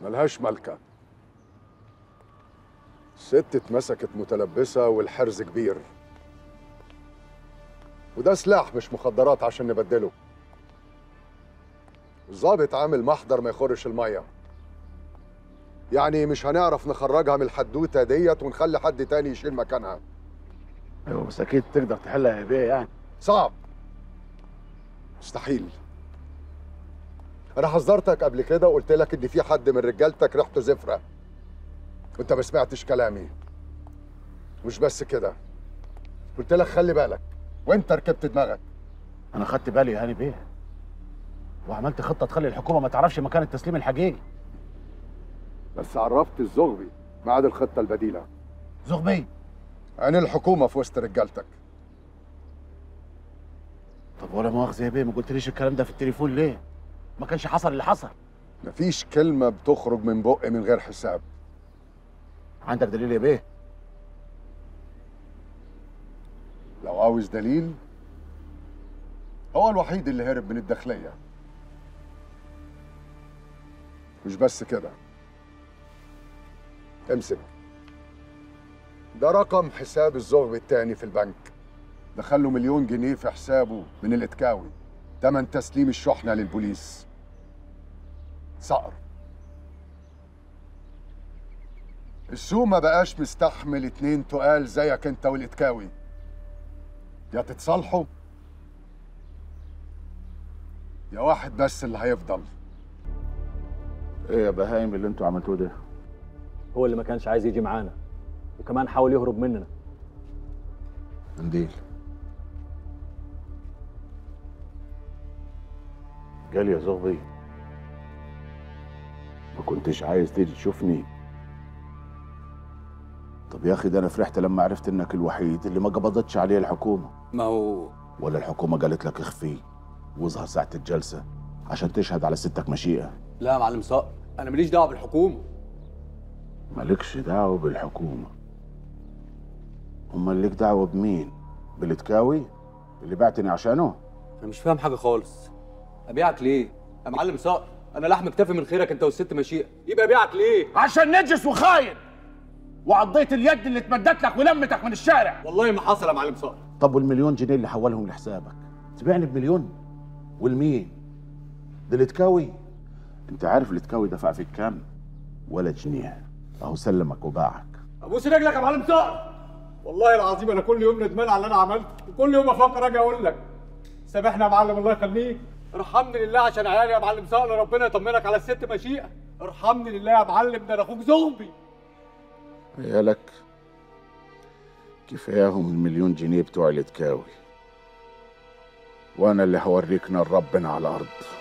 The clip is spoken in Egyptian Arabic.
ملهاش ملكة الست اتمسكت متلبسة والحرز كبير وده سلاح مش مخدرات عشان نبدله الظابط عامل محضر ما يخرش المية يعني مش هنعرف نخرجها من الحدوتة ديت ونخلي حد تاني يشيل مكانها ايوه بس اكيد تقدر تحلها يا بيه يعني صعب مستحيل انا حذرتك قبل كده وقلت لك ان في حد من رجالتك ريحته زفره وانت ما سمعتش كلامي مش بس كده قلت لك خلي بالك وانت ركبت دماغك انا خدت بالي يا هاني بيه وعملت خطه تخلي الحكومه ما تعرفش مكان التسليم الحقيقي بس عرفت الزغبي ميعاد الخطه البديله زغبي انا الحكومه في وسط رجالتك طب ولا مؤاخذه يا بيه ما قلتليش الكلام ده في التليفون ليه ما كانش حصل اللي حصل مفيش كلمه بتخرج من بقي من غير حساب عندك دليل يا بيه لو عاوز دليل هو الوحيد اللي هرب من الداخلية مش بس كده امسك ده رقم حساب الزغب التاني في البنك دخله مليون جنيه في حسابه من الاتكاوي تمن تسليم الشحنة للبوليس صقر السوق ما بقاش مستحمل اتنين تقال زيك انت والاتكاوي يا تتصالحوا يا واحد بس اللي هيفضل ايه يا بهايم اللي انتوا عملتوه ده هو اللي ما كانش عايز يجي معانا وكمان حاول يهرب مننا منديل قال يا زغبي ما كنتش عايز تيجي تشوفني طب يا اخي ده انا فرحت لما عرفت انك الوحيد اللي ما قبضتش عليه الحكومه ما هو ولا الحكومه قالت لك اخفي واظهر ساعه الجلسه عشان تشهد على ستك مشيئه لا يا معلم صقر انا ماليش دعوه بالحكومه مالكش دعوه بالحكومه امال ليك دعوه بمين بالتكاوي اللي بعتني عشانه انا مش فاهم حاجه خالص ابيعك ليه يا معلم صقر انا لحم اكتفي من خيرك انت والست مشيئه يبقى ابيعك ليه عشان نجس وخاين وعضيت اليد اللي اتمدت لك ولمتك من الشارع والله ما حصل يا معلم صقر طب والمليون جنيه اللي حولهم لحسابك تبيعني بمليون والمين ده الاتكاوي انت عارف الاتكاوي دفع فيك كام ولا جنيه اهو سلمك وباعك ابوس رجلك يا معلم صقر والله العظيم انا كل يوم ندمان على اللي انا عملته وكل يوم افكر اجي اقول لك سامحنا يا معلم الله يخليك ارحمني لله عشان عيالي يا معلم صقر ربنا يطمنك على الست مشيئه ارحمني لله يا معلم ده انا اخوك زغبي عيالك كفاياهم المليون جنيه بتوع الاتكاوي وانا اللي هوريك نار ربنا على الارض